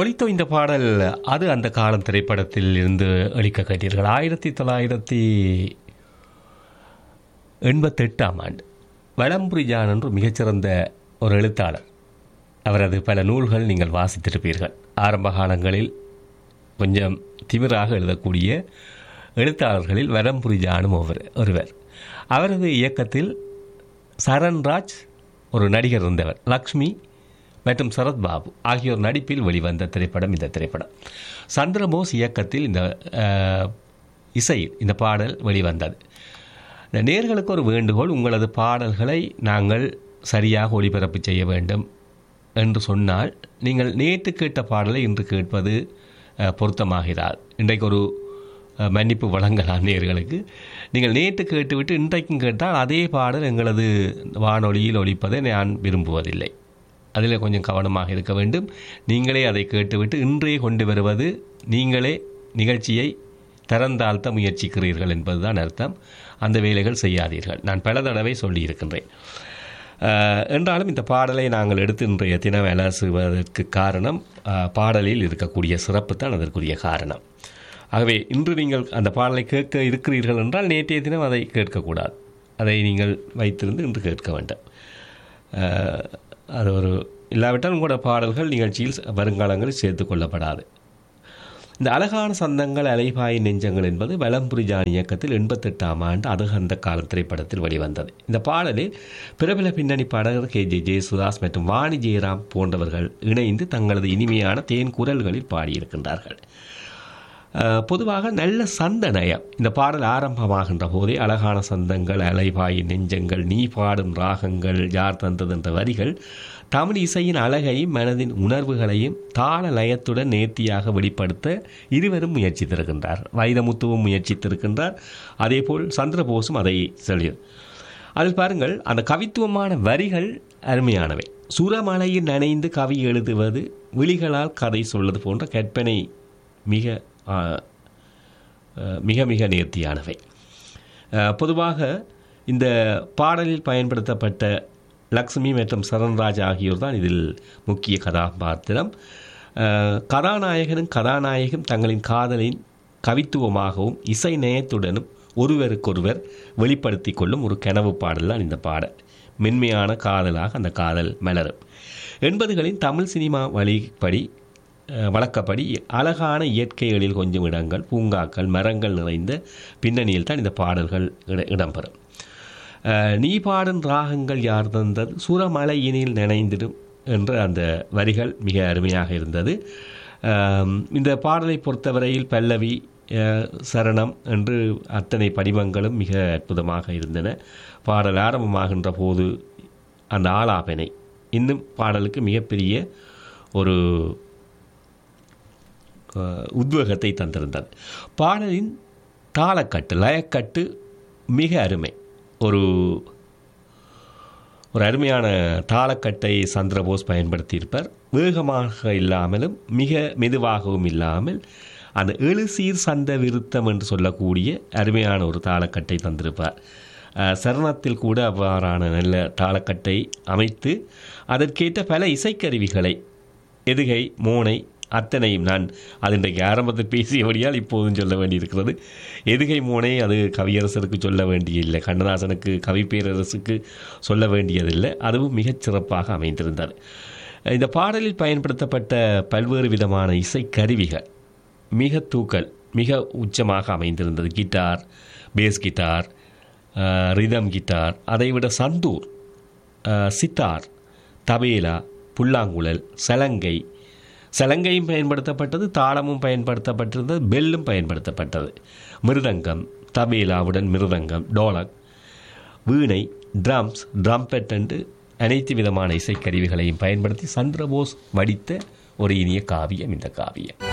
ஒலித்தோ இந்த பாடல் அது அந்த காலம் திரைப்படத்தில் இருந்து அளிக்க கேட்டீர்கள் ஆயிரத்தி தொள்ளாயிரத்தி எண்பத்தெட்டாம் ஆண்டு வலம்புரி ஜான் என்று மிகச்சிறந்த ஒரு எழுத்தாளர் அவரது பல நூல்கள் நீங்கள் வாசித்திருப்பீர்கள் ஆரம்ப காலங்களில் கொஞ்சம் திமிராக எழுதக்கூடிய எழுத்தாளர்களில் வரம்புரி ஜானும் ஒருவர் ஒருவர் அவரது இயக்கத்தில் சரண்ராஜ் ஒரு நடிகர் இருந்தவர் லக்ஷ்மி மற்றும் சரத்பாபு ஆகியோர் நடிப்பில் வெளிவந்த திரைப்படம் இந்த திரைப்படம் சந்திரபோஸ் இயக்கத்தில் இந்த அஹ், இசையில் இந்த பாடல் வெளிவந்தது இந்த நேர்களுக்கு ஒரு வேண்டுகோள் உங்களது பாடல்களை நாங்கள் சரியாக ஒளிபரப்பு செய்ய வேண்டும் என்று சொன்னால் நீங்கள் நேற்று கேட்ட பாடலை இன்று கேட்பது அஹ், பொருத்தமாகிறார் இன்றைக்கு ஒரு அஹ், மன்னிப்பு வழங்கலாம் நேர்களுக்கு நீங்கள் நேற்று கேட்டுவிட்டு இன்றைக்கும் கேட்டால் அதே பாடல் எங்களது வானொலியில் ஒலிப்பதை நான் விரும்புவதில்லை அதில் கொஞ்சம் கவனமாக இருக்க வேண்டும் நீங்களே அதை கேட்டுவிட்டு இன்றே கொண்டு வருவது நீங்களே நிகழ்ச்சியை தரந்தாழ்த்த முயற்சிக்கிறீர்கள் என்பதுதான் அர்த்தம் அந்த வேலைகள் செய்யாதீர்கள் நான் பல தடவை சொல்லியிருக்கின்றேன் அஹ், என்றாலும் இந்த பாடலை நாங்கள் எடுத்து இன்றைய தினம் அலசுவதற்கு காரணம் அஹ், பாடலில் இருக்கக்கூடிய சிறப்பு தான் அதற்குரிய காரணம் ஆகவே இன்று நீங்கள் அந்த பாடலை கேட்க இருக்கிறீர்கள் என்றால் நேற்றைய தினம் அதை கேட்கக்கூடாது அதை நீங்கள் வைத்திருந்து இன்று கேட்க வேண்டும் அஹ், அது ஒரு இல்லாவிட்டால் உங்களோட பாடல்கள் நிகழ்ச்சியில் வருங்காலங்களில் சேர்த்து கொள்ளப்படாது இந்த அழகான சந்தங்கள் அலைபாய் நெஞ்சங்கள் என்பது வலம்புரி ஜான் இயக்கத்தில் எண்பத்தெட்டாம் ஆண்டு அதுக அந்த காலம் திரைப்படத்தில் வெளிவந்தது இந்த பாடலில் பிரபல பின்னணி பாடகர் கே ஜே ஜெயசுதாஸ் மற்றும் வாணி ஜெயராம் போன்றவர்கள் இணைந்து தங்களது இனிமையான தேன் குரல்களில் பாடியிருக்கின்றார்கள் அஹ், பொதுவாக நல்ல சந்த நயம் இந்த பாடல் ஆரம்பமாகின்ற போதே அழகான சந்தங்கள் அலைபாய் நெஞ்சங்கள் நீ பாடும் ராகங்கள் யார் தந்தது என்ற வரிகள் தமிழ் இசையின் அழகையும் மனதின் உணர்வுகளையும் தாள லயத்துடன் நேர்த்தியாக வெளிப்படுத்த இருவரும் முயற்சித்திருக்கின்றார் வைரமுத்துவும் முயற்சித்திருக்கின்றார் அதேபோல் சந்திரபோஸும் அதை சொல்லி அதில் பாருங்கள் அந்த கவித்துவமான வரிகள் அருமையானவை சுரமலையில் நனைந்து கவி எழுதுவது விழிகளால் கதை சொல்வது போன்ற கற்பனை மிக ஆ, ஆ, மிக மிக நேர்த்தியானவை ஆ, பொதுவாக இந்த பாடலில் பயன்படுத்தப்பட்ட லக்ஷ்மி மற்றும் சரண்ராஜ் ஆகியோர் தான் இதில் முக்கிய கதாபாத்திரம் ஆ, கதாநாயகனும் கதாநாயகம் தங்களின் காதலின் கவித்துவமாகவும் இசை நயத்துடனும் ஒருவருக்கொருவர் வெளிப்படுத்தி கொள்ளும் ஒரு கனவு பாடல் தான் இந்த பாடல் மென்மையான காதலாக அந்த காதல் மலரும் எண்பதுகளின் தமிழ் சினிமா வழிப்படி அஹ், வழக்கப்படி அழகான இயற்கை எழில் கொஞ்சம் இடங்கள் பூங்காக்கள் மரங்கள் நிறைந்த பின்னணியில் தான் இந்த பாடல்கள் இட- இடம்பெறும் அஹ், நீ பாடும் ராகங்கள் யார் தந்தது சுரமலையினில் நினைந்திடும் என்ற அந்த வரிகள் மிக அருமையாக இருந்தது அஹ், இந்த பாடலை பொறுத்தவரையில் பல்லவி அஹ், சரணம் என்று அத்தனை படிமங்களும் மிக அற்புதமாக இருந்தன பாடல் ஆரம்பமாகின்ற போது அந்த ஆலாபனை இன்னும் பாடலுக்கு மிகப்பெரிய ஒரு அஹ், உத்வேகத்தை தந்திருந்தது பாடலின் தாளக்கட்டு லயக்கட்டு மிக அருமை ஒரு ஒரு அருமையான தாளக்கட்டை சந்திரபோஸ் பயன்படுத்தியிருப்பார் வேகமாக இல்லாமலும் மிக மெதுவாகவும் இல்லாமல் அந்த எழுசீர் சந்த விருத்தம் என்று சொல்லக்கூடிய அருமையான ஒரு தாளக்கட்டை தந்திருப்பார் அஹ், சரணத்தில் கூட அவ்வாறான நல்ல தாளக்கட்டை அமைத்து அதற்கேற்ற பல இசைக்கருவிகளை எதுகை மோனை அத்தனையும் நான் அது இன்றைக்கு ஆரம்பத்தில் பேசியபடியால் இப்போதும் சொல்ல வேண்டியிருக்கிறது எதுகை மோனை அது கவியரசருக்கு சொல்ல வேண்டியதில்லை கண்ணதாசனுக்கு கவி பேரரசுக்கு சொல்ல வேண்டியதில்லை அதுவும் மிகச் சிறப்பாக அமைந்திருந்தது இந்த பாடலில் பயன்படுத்தப்பட்ட பல்வேறு விதமான இசைக்கருவிகள் மிக தூக்கல் மிக உச்சமாக அமைந்திருந்தது guitar bass guitar rhythm guitar அதைவிட சந்தூர் அஹ், சித்தார் தபேலா புல்லாங்குழல் சலங்கை சலங்கையும் பயன்படுத்தப்பட்டது தாளமும் பயன்படுத்தப்பட்டிருந்தது பெல்லும் பயன்படுத்தப்பட்டது மிருதங்கம் தபேலாவுடன் மிருதங்கம் டோலக் வீணை ட்ரம்ஸ் ட்ரம்பெட் என்று அனைத்து விதமான இசைக்கருவிகளையும் பயன்படுத்தி சந்திரபோஸ் வடித்த ஒரு இனிய காவியம் இந்த காவியம்